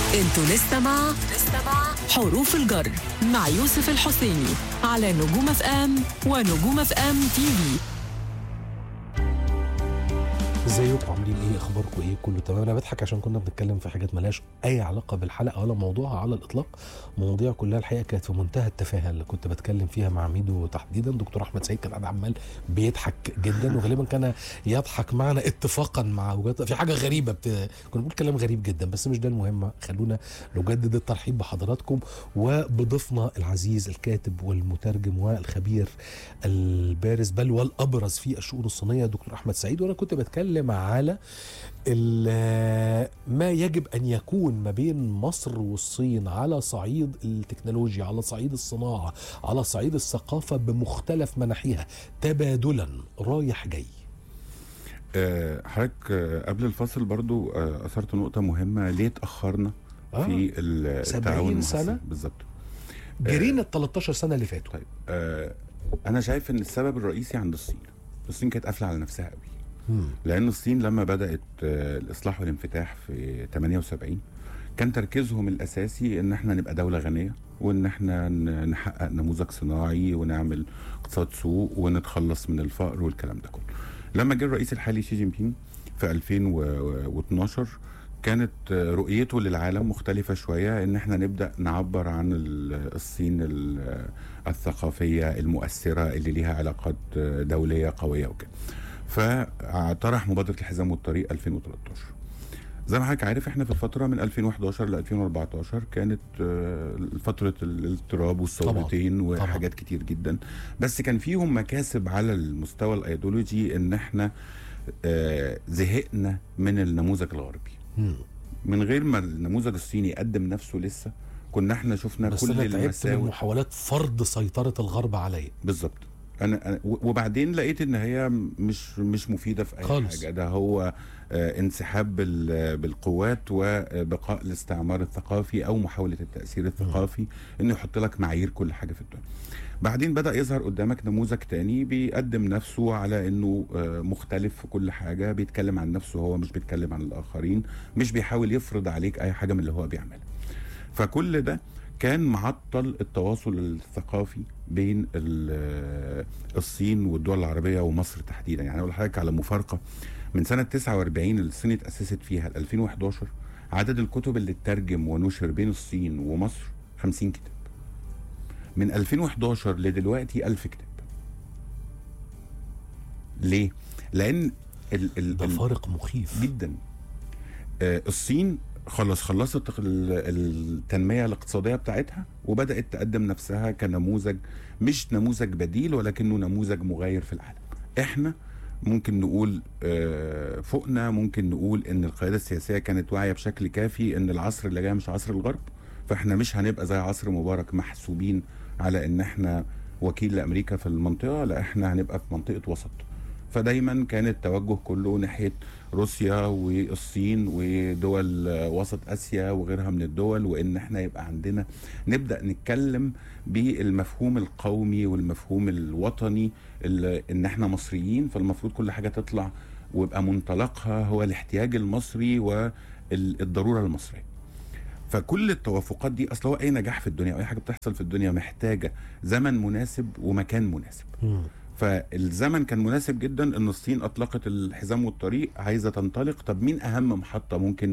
انتوا لسه مع حروف الجر مع يوسف الحسيني على نجوم اف ام ونجوم اف ام تي في ازيكم عاملين ايه اخباركم ايه كله تمام انا بضحك عشان كنا بنتكلم في حاجات ملهاش اي علاقه بالحلقه ولا موضوعها على الاطلاق مواضيع كلها الحقيقه كانت في منتهى التفاهه اللي كنت بتكلم فيها مع ميدو تحديدا دكتور احمد سعيد كان قاعد عمال بيضحك جدا وغالبا كان يضحك معنا اتفاقا مع وجهات في حاجه غريبه بت... كنا بنقول كلام غريب جدا بس مش ده المهم خلونا نجدد الترحيب بحضراتكم وبضيفنا العزيز الكاتب والمترجم والخبير البارز بل والابرز في الشؤون الصينيه دكتور احمد سعيد وانا كنت بتكلم على ال- ما يجب ان يكون ما بين مصر والصين على صعيد التكنولوجيا على صعيد الصناعه على صعيد الثقافه بمختلف مناحيها تبادلا رايح جاي آه، حضرتك آه، قبل الفصل برضو آه، اثرت نقطه مهمه ليه اتاخرنا آه، في ال- 70 التعاون مع سنة؟ الصين؟ بالظبط جرينا ال 13 سنه اللي فاتوا طيب آه، انا شايف ان السبب الرئيسي عند الصين الصين كانت قافله على نفسها قوي مم. لان الصين لما بدات آه، الاصلاح والانفتاح في 78 كان تركيزهم الاساسي ان احنا نبقى دوله غنيه وان احنا ن- نحقق نموذج صناعي ونعمل اقتصاد سوق ونتخلص من الفقر والكلام ده كله لما جه الرئيس الحالي شي جين بينج في 2012 كانت آه، رؤيته للعالم مختلفة شوية ان احنا نبدأ نعبر عن ال- الصين ال- الثقافية المؤثرة اللي ليها علاقات آه، دولية قوية وكده فطرح مبادرة الحزام والطريق 2013 زي ما حضرتك عارف احنا في الفترة من 2011 ل 2014 كانت آه، فترة الاضطراب والثورتين طبعاً. وحاجات كتير جدا بس كان فيهم مكاسب على المستوى الايديولوجي ان احنا آه، زهقنا من النموذج الغربي مم. من غير ما النموذج الصيني يقدم نفسه لسه كنا احنا شفنا بس كل انا تعبت من المساوئ محاولات فرض سيطره الغرب عليا بالظبط انا أنا- و- وبعدين لقيت ان هي مش مش مفيده في اي خالص. حاجه ده هو آه، انسحاب بال- بالقوات وبقاء الاستعمار الثقافي او محاوله التاثير الثقافي انه يحط لك معايير كل حاجه في الدنيا بعدين بدا يظهر قدامك نموذج تاني بيقدم نفسه على انه آه، مختلف في كل حاجه بيتكلم عن نفسه هو مش بيتكلم عن الاخرين مش بيحاول يفرض عليك اي حاجه من اللي هو بيعملها فكل ده كان معطل التواصل الثقافي بين ال- الصين والدول العربيه ومصر تحديدا يعني اقول لحضرتك على مفارقه من سنه 49 اللي الصين اتاسست فيها ل 2011 عدد الكتب اللي اترجم ونشر بين الصين ومصر 50 كتاب من 2011 لدلوقتي 1000 كتاب ليه؟ لان ال ال ده ال- فارق مخيف جدا آه، الصين خلاص خلصت ال- التنميه الاقتصاديه بتاعتها وبدات تقدم نفسها كنموذج مش نموذج بديل ولكنه نموذج مغاير في العالم احنا ممكن نقول آه، فوقنا ممكن نقول ان القياده السياسيه كانت واعيه بشكل كافي ان العصر اللي جاي مش عصر الغرب فاحنا مش هنبقى زي عصر مبارك محسوبين على ان احنا وكيل لامريكا في المنطقه لا احنا هنبقى في منطقه وسط فدايما كان التوجه كله ناحيه روسيا والصين ودول آه، وسط اسيا وغيرها من الدول وان احنا يبقى عندنا نبدا نتكلم بالمفهوم القومي والمفهوم الوطني اللي ان احنا مصريين فالمفروض كل حاجه تطلع ويبقى منطلقها هو الاحتياج المصري والضروره المصريه فكل التوافقات دي اصل هو اي نجاح في الدنيا او اي حاجه بتحصل في الدنيا محتاجه زمن مناسب ومكان مناسب مم. فالزمن كان مناسب جدا ان الصين اطلقت الحزام والطريق عايزه تنطلق طب مين اهم محطه ممكن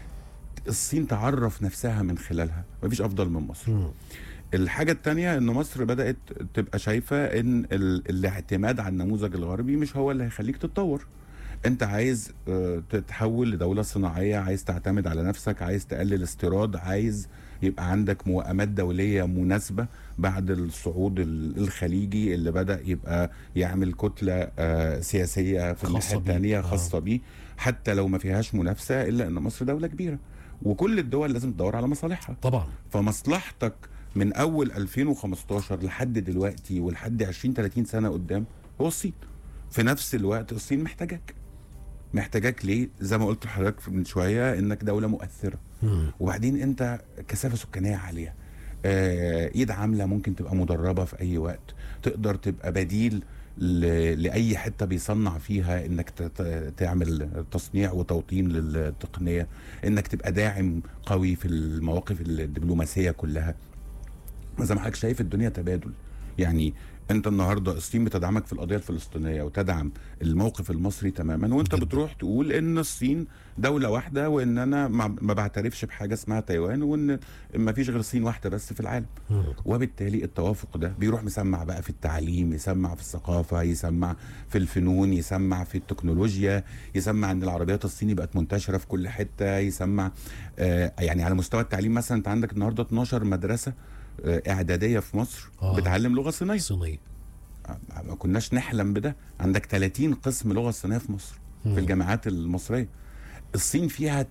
الصين تعرف نفسها من خلالها مفيش افضل من مصر مم. الحاجة التانية ان مصر بدأت تبقى شايفة ان ال- الاعتماد على النموذج الغربي مش هو اللي هيخليك تتطور انت عايز آه، تتحول لدولة صناعية عايز تعتمد على نفسك عايز تقلل استيراد عايز يبقى عندك موائمات دولية مناسبة بعد الصعود ال- الخليجي اللي بدأ يبقى يعمل كتلة آه، سياسية في خاصة الناحية بيه. التانية آه. خاصة بيه حتى لو ما فيهاش منافسة إلا أن مصر دولة كبيرة وكل الدول لازم تدور على مصالحها طبعا فمصلحتك من اول 2015 لحد دلوقتي ولحد 20 30 سنه قدام هو الصين في نفس الوقت الصين محتاجاك محتاجاك ليه زي ما قلت لحضرتك من شويه انك دوله مؤثره مم. وبعدين انت كثافه سكانيه عاليه آه، ايد عامله ممكن تبقى مدربه في اي وقت تقدر تبقى بديل ل- لاي حته بيصنع فيها انك ت- ت- تعمل تصنيع وتوطين للتقنيه انك تبقى داعم قوي في المواقف الدبلوماسيه كلها زي ما حضرتك شايف الدنيا تبادل يعني انت النهارده الصين بتدعمك في القضيه الفلسطينيه وتدعم الموقف المصري تماما وانت جداً. بتروح تقول ان الصين دوله واحده وان انا ما ما بعترفش بحاجه اسمها تايوان وان ما فيش غير الصين واحده بس في العالم مم. وبالتالي التوافق ده بيروح مسمع بقى في التعليم يسمع في الثقافة يسمع في الفنون يسمع في التكنولوجيا يسمع ان العربيات الصيني بقت منتشرة في كل حتة يسمع آه يعني على مستوى التعليم مثلا انت عندك النهاردة 12 مدرسة آه اعدادية في مصر آه. بتعلم لغة صينية صينيه آه، ما كناش نحلم بده عندك 30 قسم لغة صينية في مصر في الجامعات المصرية الصين فيها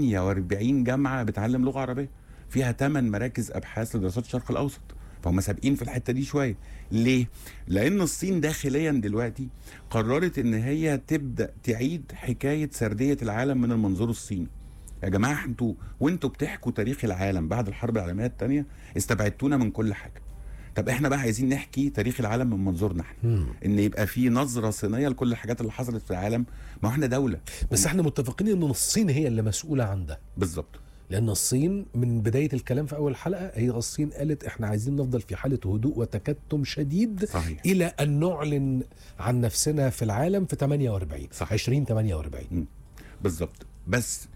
48 جامعة بتعلم لغة عربية فيها 8 مراكز أبحاث لدراسات الشرق الأوسط فهم سابقين في الحتة دي شوية ليه؟ لأن الصين داخليا دلوقتي قررت إن هي تبدأ تعيد حكاية سردية العالم من المنظور الصيني يا جماعة انتوا وانتوا بتحكوا تاريخ العالم بعد الحرب العالمية الثانية استبعدتونا من كل حاجة طب احنا بقى عايزين نحكي تاريخ العالم من منظورنا احنا مم. ان يبقى في نظره صينيه لكل الحاجات اللي حصلت في العالم ما احنا دوله بس احنا متفقين ان الصين هي اللي مسؤوله عن ده بالظبط لان الصين من بدايه الكلام في اول حلقه هي الصين قالت احنا عايزين نفضل في حاله هدوء وتكتم شديد صحيح الى ان نعلن عن نفسنا في العالم في 48 صح. 2048 بالظبط بس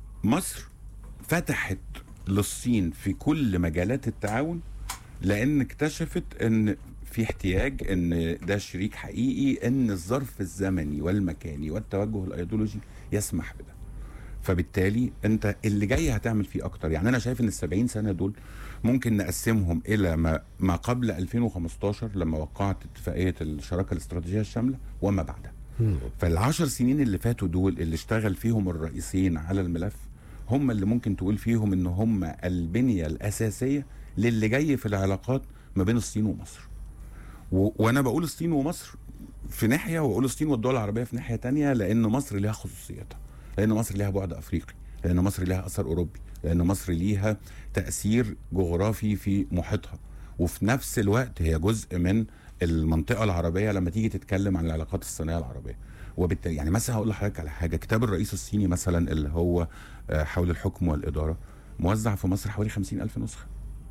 مصر فتحت للصين في كل مجالات التعاون لان اكتشفت ان في احتياج ان ده شريك حقيقي ان الظرف الزمني والمكاني والتوجه الايديولوجي يسمح بده فبالتالي انت اللي جاي هتعمل فيه اكتر يعني انا شايف ان ال 70 سنه دول ممكن نقسمهم الى ما, ما قبل 2015 لما وقعت اتفاقيه الشراكه الاستراتيجيه الشامله وما بعدها مم. فالعشر سنين اللي فاتوا دول اللي اشتغل فيهم الرئيسين على الملف هم اللي ممكن تقول فيهم ان هم البنية الأساسية للي جاي في العلاقات ما بين الصين ومصر و... وانا بقول الصين ومصر في ناحية واقول الصين والدول العربية في ناحية تانية لان مصر ليها خصوصيتها لان مصر ليها بعد افريقي لان مصر ليها اثر اوروبي لان مصر ليها تأثير جغرافي في محيطها وفي نفس الوقت هي جزء من المنطقة العربية لما تيجي تتكلم عن العلاقات الصينية العربية وبالتالي يعني مثلا هقول لحضرتك على حاجة كتاب الرئيس الصيني مثلا اللي هو آه، حول الحكم والإدارة موزع في مصر حوالي خمسين ألف نسخة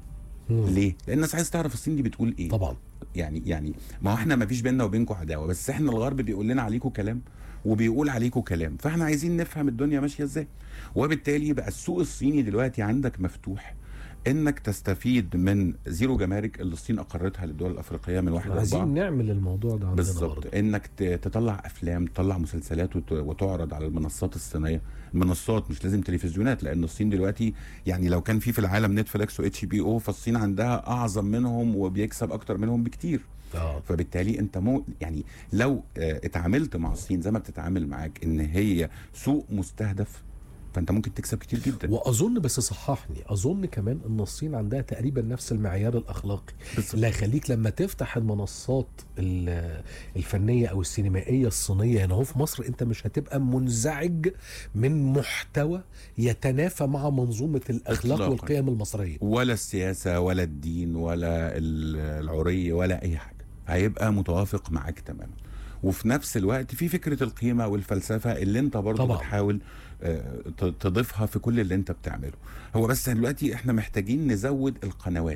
مم. ليه؟ لأن الناس عايز تعرف الصين دي بتقول إيه طبعا يعني يعني ما هو احنا ما فيش بيننا وبينكم عداوه بس احنا الغرب بيقول لنا عليكم كلام وبيقول عليكم كلام فاحنا عايزين نفهم الدنيا ماشيه ازاي وبالتالي بقى السوق الصيني دلوقتي عندك مفتوح انك تستفيد من زيرو جمارك اللي الصين اقرتها للدول الافريقيه من واحد عايزين أربعة نعمل الموضوع ده عندنا بالظبط برضه انك ت- تطلع افلام تطلع مسلسلات وت- وتعرض على المنصات الصينيه المنصات مش لازم تلفزيونات لان الصين دلوقتي يعني لو كان في في العالم نتفليكس واتش بي او فالصين عندها اعظم منهم وبيكسب اكتر منهم بكتير اه فبالتالي انت مو يعني لو آه، اتعاملت مع الصين زي ما بتتعامل معاك ان هي سوق مستهدف فانت ممكن تكسب كتير جدا واظن بس صححني اظن كمان ان الصين عندها تقريبا نفس المعيار الاخلاقي بالظبط. لا يخليك لما تفتح المنصات ال- الفنيه او السينمائيه الصينيه هنا هو في مصر انت مش هتبقى منزعج من محتوى يتنافى مع منظومه الاخلاق إطلاقاً. والقيم المصريه ولا السياسه ولا الدين ولا ال- العري ولا اي حاجه هيبقى متوافق معاك تماما وفي نفس الوقت في فكره القيمه والفلسفه اللي انت برضه طبعاً. بتحاول آه، ت- تضيفها في كل اللي انت بتعمله هو بس دلوقتي احنا محتاجين نزود القنوات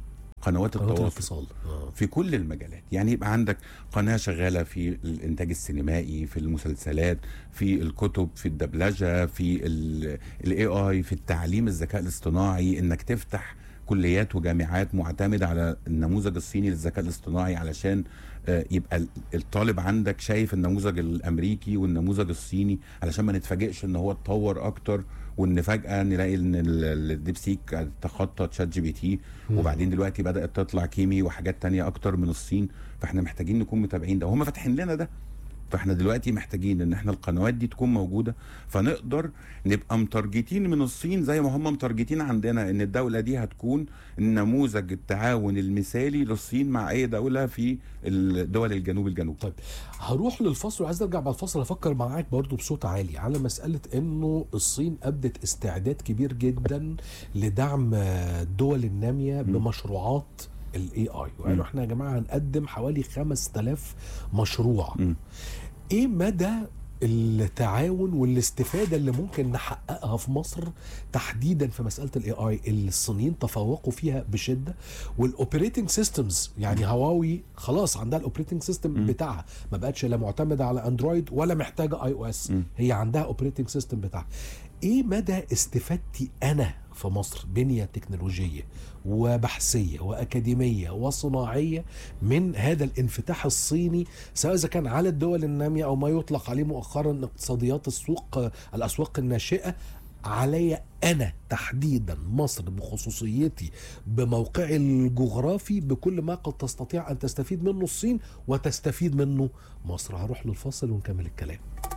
قنوات قنوات التواصل الاتصال آه. في كل المجالات يعني يبقى عندك قناة شغالة في الإنتاج السينمائي في المسلسلات في الكتب في الدبلجة في الاي اي في التعليم الذكاء الاصطناعي انك تفتح كليات وجامعات معتمدة على النموذج الصيني للذكاء الاصطناعي علشان آه، يبقى ال- الطالب عندك شايف النموذج الامريكي والنموذج الصيني علشان ما نتفاجئش ان هو اتطور اكتر وان فجاه نلاقي ان ال- الديب سيك تخطى تشات جي بي تي وبعدين دلوقتي بدات تطلع كيمي وحاجات تانية اكتر من الصين فاحنا محتاجين نكون متابعين ده وهم فاتحين لنا ده فاحنا دلوقتي محتاجين ان احنا القنوات دي تكون موجوده فنقدر نبقى متارجتين من الصين زي ما هم متارجتين عندنا ان الدوله دي هتكون نموذج التعاون المثالي للصين مع اي دوله في الدول الجنوب الجنوبي طيب هروح للفصل وعايز ارجع بعد الفصل افكر معاك برضو بصوت عالي على مساله انه الصين ابدت استعداد كبير جدا لدعم الدول الناميه بمشروعات الاي اي وقالوا احنا يا جماعه هنقدم حوالي 5000 مشروع مم. ايه مدى التعاون والاستفاده اللي ممكن نحققها في مصر تحديدا في مساله الاي اي الصينيين تفوقوا فيها بشده والاوبريتنج سيستمز يعني هواوي خلاص عندها الاوبريتنج سيستم بتاعها ما بقتش لا معتمده على اندرويد ولا محتاجه اي او اس هي عندها اوبريتنج سيستم بتاعها ايه مدى استفادتي انا في مصر بنيه تكنولوجيه وبحثيه واكاديميه وصناعيه من هذا الانفتاح الصيني سواء اذا كان على الدول الناميه او ما يطلق عليه مؤخرا اقتصاديات السوق الاسواق الناشئه علي انا تحديدا مصر بخصوصيتي بموقعي الجغرافي بكل ما قد تستطيع ان تستفيد منه الصين وتستفيد منه مصر هروح للفاصل ونكمل الكلام